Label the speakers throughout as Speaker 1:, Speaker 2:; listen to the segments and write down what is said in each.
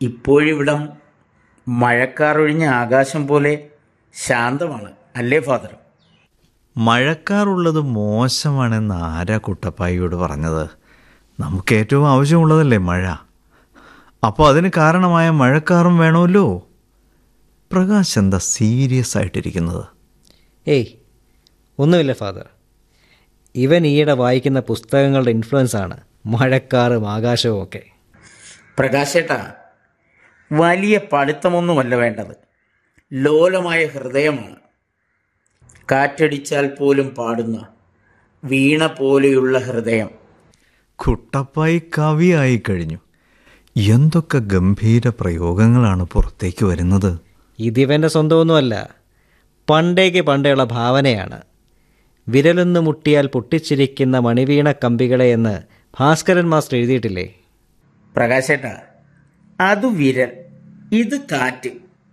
Speaker 1: ഇപ്പോഴിവിടം മഴക്കാറൊഴിഞ്ഞ ആകാശം പോലെ ശാന്തമാണ് അല്ലേ ഫാദർ
Speaker 2: മഴക്കാറുള്ളത് മോശമാണെന്ന് ആരാ കുട്ടപ്പായിയോട് പറഞ്ഞത് നമുക്ക് ഏറ്റവും ആവശ്യമുള്ളതല്ലേ മഴ അപ്പോൾ അതിന് കാരണമായ മഴക്കാറും വേണമല്ലോ പ്രകാശ് എന്താ സീരിയസ് ആയിട്ടിരിക്കുന്നത്
Speaker 3: ഏയ് ഒന്നുമില്ല ഫാദർ ഇവൻ ഈയിടെ വായിക്കുന്ന പുസ്തകങ്ങളുടെ ഇൻഫ്ലുവൻസ് ആണ് മഴക്കാറും ആകാശവും ഒക്കെ
Speaker 1: പ്രകാശേട്ടാ വലിയ പഠിത്തമൊന്നുമല്ല വേണ്ടത് ലോലമായ ഹൃദയമാണ് കാറ്റടിച്ചാൽ പോലും പാടുന്ന വീണ പോലെയുള്ള ഹൃദയം
Speaker 2: കുട്ടപ്പായി കവിയായി കഴിഞ്ഞു എന്തൊക്കെ ഗംഭീര പ്രയോഗങ്ങളാണ് പുറത്തേക്ക് വരുന്നത്
Speaker 3: ഇതിവൻ്റെ സ്വന്തമൊന്നുമല്ല പണ്ടേക്ക് പണ്ടേയുള്ള ഭാവനയാണ് വിരലൊന്ന് മുട്ടിയാൽ പൊട്ടിച്ചിരിക്കുന്ന മണിവീണ കമ്പികളെ എന്ന് ഭാസ്കരൻ മാസ്റ്റർ എഴുതിയിട്ടില്ലേ
Speaker 1: പ്രകാശേട്ടാ അത് വിരൽ ഇത് കാറ്റ്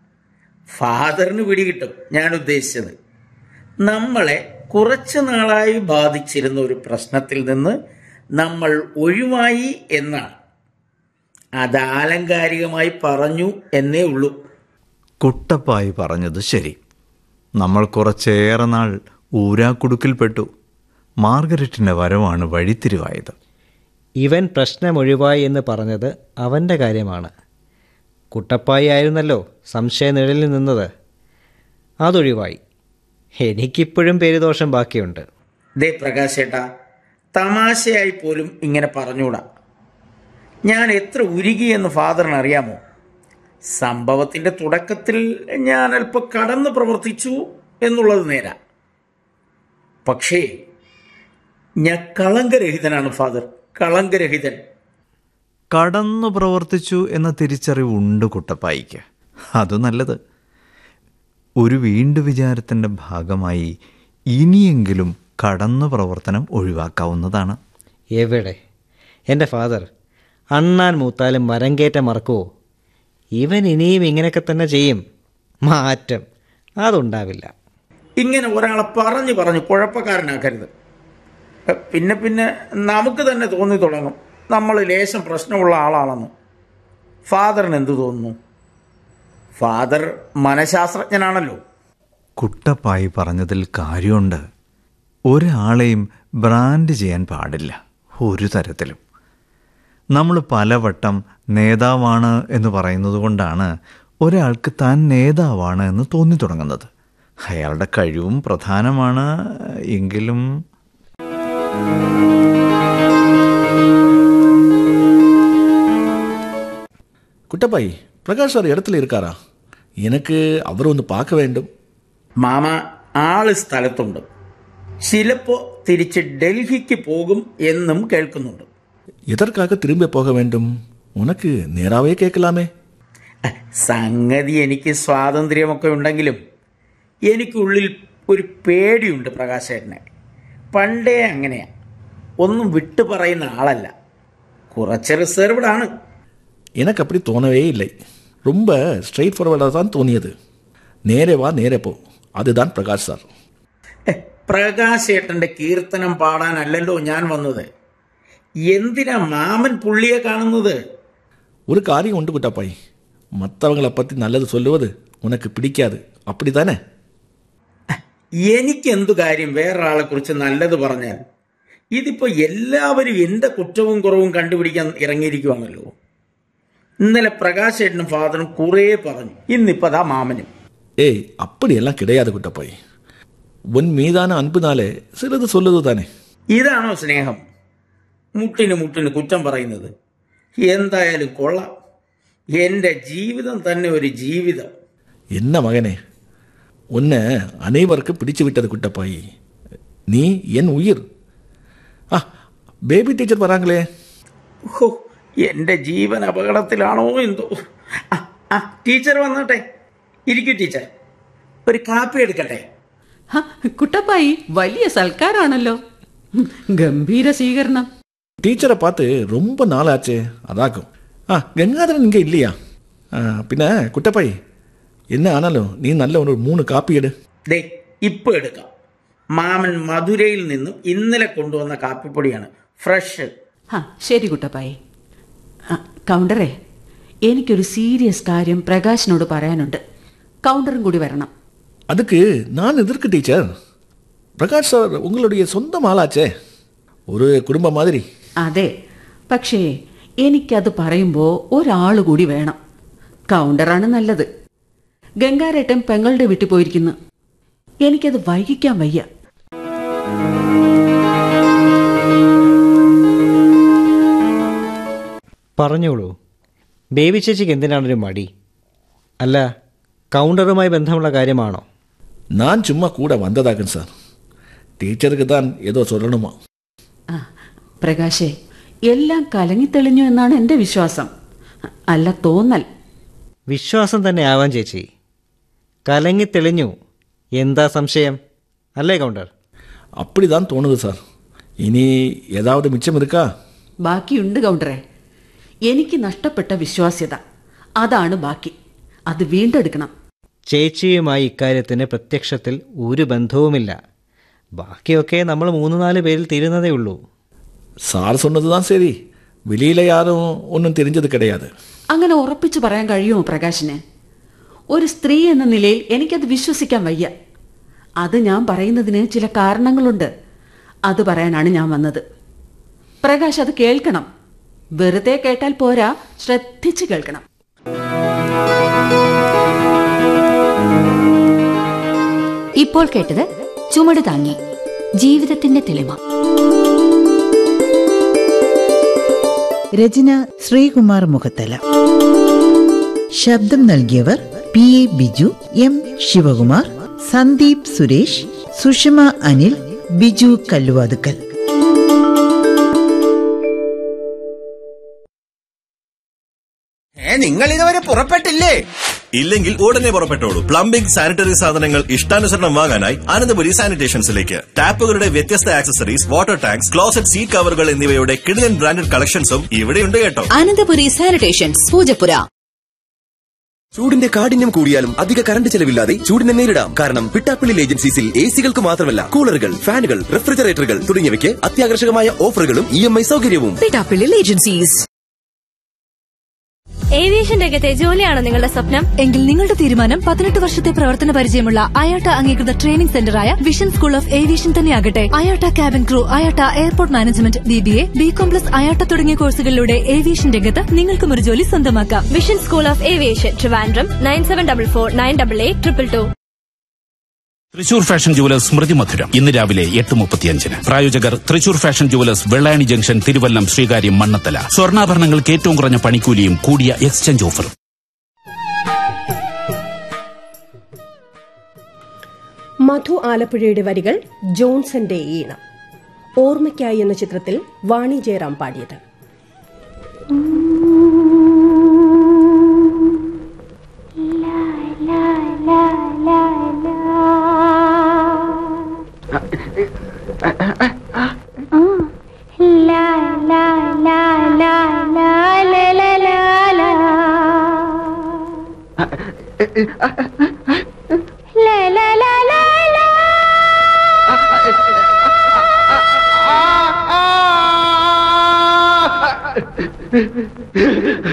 Speaker 1: ഫാദറിന് പിടികിട്ടും ഞാൻ ഉദ്ദേശിച്ചത് നമ്മളെ കുറച്ചു നാളായി ബാധിച്ചിരുന്ന ഒരു പ്രശ്നത്തിൽ നിന്ന് നമ്മൾ ഒഴിവായി എന്നാണ് അത് ആലങ്കാരികമായി പറഞ്ഞു എന്നേ ഉള്ളൂ
Speaker 2: കുട്ടപ്പായി പറഞ്ഞത് ശരി നമ്മൾ കുറച്ചേറെ നാൾ ഊരാക്കുടുക്കിൽപ്പെട്ടു മാർഗരറ്റിൻ്റെ വരവാണ് വഴിത്തിരിവായത്
Speaker 3: ഇവൻ പ്രശ്നമൊഴിവായി എന്ന് പറഞ്ഞത് അവൻ്റെ കാര്യമാണ് കുട്ടപ്പായി ആയിരുന്നല്ലോ സംശയനിഴലിൽ നിന്നത് അതൊഴിവായി എനിക്കിപ്പോഴും പേരുദോഷം ബാക്കിയുണ്ട്
Speaker 1: ദേ പ്രകാശേട്ടാ തമാശയായി പോലും ഇങ്ങനെ പറഞ്ഞൂടാ ഞാൻ എത്ര ഉരുകിയെന്ന് ഫാദറിന് അറിയാമോ സംഭവത്തിന്റെ തുടക്കത്തിൽ ഞാൻ അല്പം കടന്ന് പ്രവർത്തിച്ചു എന്നുള്ളത് നേരാ പക്ഷേ ഞാൻ കളങ്കരഹിതനാണ് ഫാദർ കളങ്കരഹിതൻ
Speaker 2: കടന്നു പ്രവർത്തിച്ചു എന്ന തിരിച്ചറിവുണ്ട് കുട്ടപ്പായിക്ക് അത് നല്ലത് ഒരു വീണ്ടു വിചാരത്തിൻ്റെ ഭാഗമായി ഇനിയെങ്കിലും കടന്നു പ്രവർത്തനം ഒഴിവാക്കാവുന്നതാണ്
Speaker 3: എവിടെ എൻ്റെ ഫാദർ അണ്ണാൻ മൂത്താലും മരം കയറ്റം മറക്കുവോ ഇവൻ ഇനിയും ഇങ്ങനെയൊക്കെ തന്നെ ചെയ്യും മാറ്റം അതുണ്ടാവില്ല
Speaker 1: ഇങ്ങനെ ഒരാളെ പറഞ്ഞു പറഞ്ഞ് കുഴപ്പക്കാരനാക്കരുത് പിന്നെ പിന്നെ നമുക്ക് തന്നെ തോന്നി തുടങ്ങും നമ്മൾ ലേശം പ്രശ്നമുള്ള ആളാണെന്ന് ഫാദറിന് എന്തു തോന്നുന്നു ഫാദർ മനഃശാസ്ത്രജ്ഞനാണല്ലോ
Speaker 2: കുട്ടപ്പായി പറഞ്ഞതിൽ കാര്യമുണ്ട് ഒരാളെയും ബ്രാൻഡ് ചെയ്യാൻ പാടില്ല ഒരു തരത്തിലും നമ്മൾ പലവട്ടം നേതാവാണ് എന്ന് പറയുന്നത് കൊണ്ടാണ് ഒരാൾക്ക് താൻ നേതാവാണ് എന്ന് തോന്നി തുടങ്ങുന്നത് അയാളുടെ കഴിവും പ്രധാനമാണ് എങ്കിലും
Speaker 4: குட்டப்பாய் பிரகாஷ் சார் இடத்துல இருக்காரா எனக்கு அவரை ഒന്ന് பார்க்க வேண்டும்
Speaker 1: മാമ ആള് സ്ഥലത്തുണ്ട് ചിലപ്പോ തിരിച്ച് ഡൽഹിക്ക് പോകും എന്നും കേൾക്കുന്നുണ്ട്
Speaker 4: எதற்காக திரும்ப போக வேண்டும் உனக்கு நேராவே கேட்கலாமே
Speaker 1: സംഗതി എനിക്ക് സ്വാതന്ത്ര്യമൊക്കെ ഉണ്ടെങ്കിലും എനിക്കുള്ളിൽ ഒരു പേടിയുണ്ട് പ്രകാശേട്ടനെ പണ്ടേ അങ്ങനെയാ ഒന്നും വിട്ടു പറയുന്ന ആളല്ല കുറച്ച് റിസർവ്ഡ് ആണ്
Speaker 4: எனக்கு அப்படி தோணவே இல்லை ரொம்ப ஸ்ட்ரெயிட் ஃபார்வர்டாக தான் தோணியது நேரே வா நேரே போ அதுதான் பிரகாஷ் சார்
Speaker 1: എ, പ്രകാശേട്ടന്റെ കീർത്തനം പാടാനല്ലല്ലോ ഞാൻ വന്നത് എന്തിനാ മാമൻ പുള്ളിയെ കാണുന്നത്
Speaker 4: ஒரு காரியம் உண்டு குட்டப்பாய் மற்றவங்களை பற்றி நல்லது சொல்லுவது உனக்கு பிடிக்காது அப்படி தானே
Speaker 1: എനിക്ക് എന്തു കാര്യം വേറൊരാളെ കുറിച്ച് നല്ലത് പറഞ്ഞാൽ ഇതിപ്പോ എല്ലാവരും എന്റെ കുറ്റവും കുറവും കണ്ടുപിടിക്കാൻ ഇറങ്ങിയിരിക്കുവാണല്ലോ ഇന്നലെ പ്രകാശേട്ടനും ഫാദറും കുറേ പറഞ്ഞു ഇന്നിപ്പോ അതാ മാമനും
Speaker 4: ஏய் அப்படியெல்லாம் கிடையாது குட்டப்பாய் உன் மீதான அன்புனாலே சிலது சொல்லுது தானே
Speaker 1: ഇതാണോ സ്നേഹം മുട്ടിന് മുട്ടിന് കുറ്റം പറയുന്നത് എന്തായാലും കൊള്ളാം എന്റെ ജീവിതം തന്നെ ഒരു ജീവിതം
Speaker 4: என்ன மகனே உன்னை அனைவருக்கும் பிடிச்சு விட்டது குட்டப்பாய் நீ என் உயிர் ஆ பேபி டீச்சர் வராங்களே
Speaker 1: ഹോ എന്റെ ജീവൻ അപകടത്തിലാണോ എന്തോ ആ, ആ ടീച്ചർ വന്നോട്ടെ ഇരിക്കൂ ടീച്ചർ ഒരു കാപ്പി എടുക്കട്ടെ
Speaker 5: ഹ, കുട്ടപ്പായി വലിയ സൽക്കാരാണല്ലോ ഹും, ഗംഭീര സ്വീകരണം
Speaker 4: டீச்சரை பார்த்து ரொம்ப நாள் ஆச்சே அதாக்கும் ஆ கங்காதரன் இங்கே இல்லையா ஆ, பின்ன குட்டப்பாய் என்ன ஆனாலும் நீ நல்ல ஒரு மூணு காப்பி எடு
Speaker 1: ദേ ഇപ്പൊ എടുക്കാം മാമൻ മധുരയിൽ നിന്നും ഇന്നലെ കൊണ്ടുവന്ന കാപ്പിപ്പൊടിയാണ് ഫ്രഷ്
Speaker 5: ആ ശരി കുട്ടപ്പായി ആ, കൗണ്ടറേ എനിക്കൊരു സീരിയസ് കാര്യം പ്രകാശിനോട് പറയാനുണ്ട് കൗണ്ടറും കൂടി വരണം
Speaker 4: அதுக்கு நான் எதற்கு டீச்சர் பிரகாஷ் சார் உங்களுடைய சொந்தம் ஆளாச்சே ஒரு குடும்பம் மாதிரி
Speaker 5: അതെ പക്ഷേ എനിക്കത് പറയുമ്പോൾ ഒരാൾ കൂടി വേണം കൗണ്ടറാണ് നല്ലത് ഗംഗാരേട്ടൻ പെങ്ങളുടെ വീട്ടിൽ പോയിരിക്കുന്നു എനിക്കത് വൈകിക്കാൻ വയ്യ
Speaker 3: പറഞ്ഞോളൂ ബേബി ചേച്ചിക്ക് എന്തിനാണൊരു മടി അല്ല കൗണ്ടറുമായി ബന്ധമുള്ള കാര്യമാണോ
Speaker 4: நான் சும்மா கூட வந்ததாகன் சார் ടീച്ചർക്ക് താൻ ഏതോ சொல்லணுமா
Speaker 5: ആ പ്രകാശേ എല്ലാം കലങ്ങിത്തെളിഞ്ഞു എന്നാണ് എൻ്റെ വിശ്വാസം അല്ല തോന്നൽ
Speaker 3: വിശ്വാസം തന്നെ ആവാൻ ചേച്ചി കലങ്ങി തെളിഞ്ഞു എന്താ സംശയം അല്ലേ കൗണ്ടർ
Speaker 4: அப்படிதான் தோணுது சார் இனி ஏதாவது மிச்சம் இருக்கா
Speaker 5: ബാക്കിയുണ്ട് കൗണ്ടറെ എനിക്ക് നഷ്ടപ്പെട്ട വിശ്വാസ്യത അതാണ് ബാക്കി അത് വീണ്ടെടുക്കണം
Speaker 3: ചേച്ചിയുമായി ഇക്കാര്യത്തിന് പ്രത്യക്ഷത്തിൽ ഒരു ബന്ധവുമില്ല ബാക്കിയൊക്കെ നമ്മൾ മൂന്ന് നാല് പേരിൽ തീരുന്നതേ ഉള്ളൂ
Speaker 4: சார் சொன்னது தான் சரி வெளியில யாரும் ஒன்றும் தெரிஞ்சது கிடையாது
Speaker 5: അങ്ങനെ ഉറപ്പിച്ചു പറയാൻ കഴിയുമോ പ്രകാശിന് ഒരു സ്ത്രീ എന്ന നിലയിൽ എനിക്കത് വിശ്വസിക്കാൻ വയ്യ അത് ഞാൻ പറയുന്നതിന് ചില കാരണങ്ങളുണ്ട് അത് പറയാനാണ് ഞാൻ വന്നത് പ്രകാശ് അത് കേൾക്കണം വെറുതെ കേട്ടാൽ പോരാ ശ്രദ്ധിച്ച് കേൾക്കണം
Speaker 6: ഇപ്പോൾ കേട്ടത് ചുമട് താങ്ങി ജീവിതത്തിന്റെ തെളിമ
Speaker 7: രചന ശ്രീകുമാർ മുഖത്തല ശബ്ദം നൽകിയവർ P A Biju M Sivakumar Sandeep Suresh Sushama Anil Biju Kalluvathukkal
Speaker 8: ഏ നിങ്ങൾ ഇതുവരെ പുറപ്പെട്ടില്ലേ
Speaker 9: ഇല്ലെങ്കിൽ ഉടനെ പുറപ്പെട്ടോളൂ പ്ലംബിംഗ് സാനിറ്ററി സാധനങ്ങൾ ഇഷ്ടാനുസരണം വാങ്ങാനായി അനന്തപുരി സാനിറ്റേഷൻസിലേക്ക് ടാപ്പുകളുടെ വ്യത്യസ്ത accessories water tanks closet seat കവറുകൾ എന്നിവയുടെ കിടിലൻ ബ്രാൻഡഡ് കളക്ഷൻസും ഇവിടെയുണ്ട് കേട്ടോ
Speaker 6: അനന്തപുരി സാനിറ്റേഷൻസ് പൂജപ്പുര
Speaker 8: ചൂടിന്റെ കാഠിന്യം കൂടിയാലും അധിക കറണ്ട് ചെലവില്ലാതെ ചൂടിനെ നേരിടാം കാരണം പിട്ടാപ്പിള്ളി ഏജൻസീസിൽ എ സികൾക്ക് മാത്രമല്ല കൂളറുകൾ ഫാനുകൾ റെഫ്രിജറേറ്ററുകൾ തുടങ്ങിയവയ്ക്ക് അത്യാകർഷകമായ ഓഫറുകളും ഇ എം ഐ സൗകര്യവും
Speaker 6: പിട്ടാപ്പിള്ളിൽ ഏജൻസീസ്
Speaker 10: ഏവിയേഷൻ രംഗത്തെ ജോലിയാണോ നിങ്ങളുടെ സ്വപ്നം
Speaker 6: എങ്കിൽ നിങ്ങളുടെ തീരുമാനം പതിനെട്ട് വർഷത്തെ പ്രവർത്തന പരിചയമുള്ള അയാട്ട അംഗീകൃത ട്രെയിനിംഗ് സെന്ററായ വിഷൻ സ്കൂൾ ഓഫ് ഏവിയേഷൻ തന്നെയാകട്ടെ IATA cabin crew IATA airport management B B A B com plus IATA തുടങ്ങിയ കോഴ്സുകളിലൂടെ ഏവിയേഷൻ രംഗത്ത് നിങ്ങൾക്കും ഒരു ജോലി സ്വന്തമാക്കാം
Speaker 10: Vision School of Aviation Trivandrum nine seven double four nine double eight triple two
Speaker 11: Thrissur Fashion Jewellers സ്മൃതി മധുരം ഇന്ന് രാവിലെ എട്ട് മുപ്പത്തിയഞ്ചിന് പ്രായോജകർ Thrissur Fashion Jewellers Vellayani junction Thiruvallam Sreekaryam Mannathala സ്വർണ്ണാഭരണങ്ങൾക്ക് ഏറ്റവും കുറഞ്ഞ പണിക്കൂലിയും കൂടിയ എക്സ്ചേഞ്ച് ഓഫറും
Speaker 10: മധു ആലപ്പുഴയുടെ വരികൾ ജോൺസന്റെ ഈണം ഓർമ്മയ്ക്കായി എന്ന ചിത്രത്തിൽ വാണി ജയറാം പാടിയത്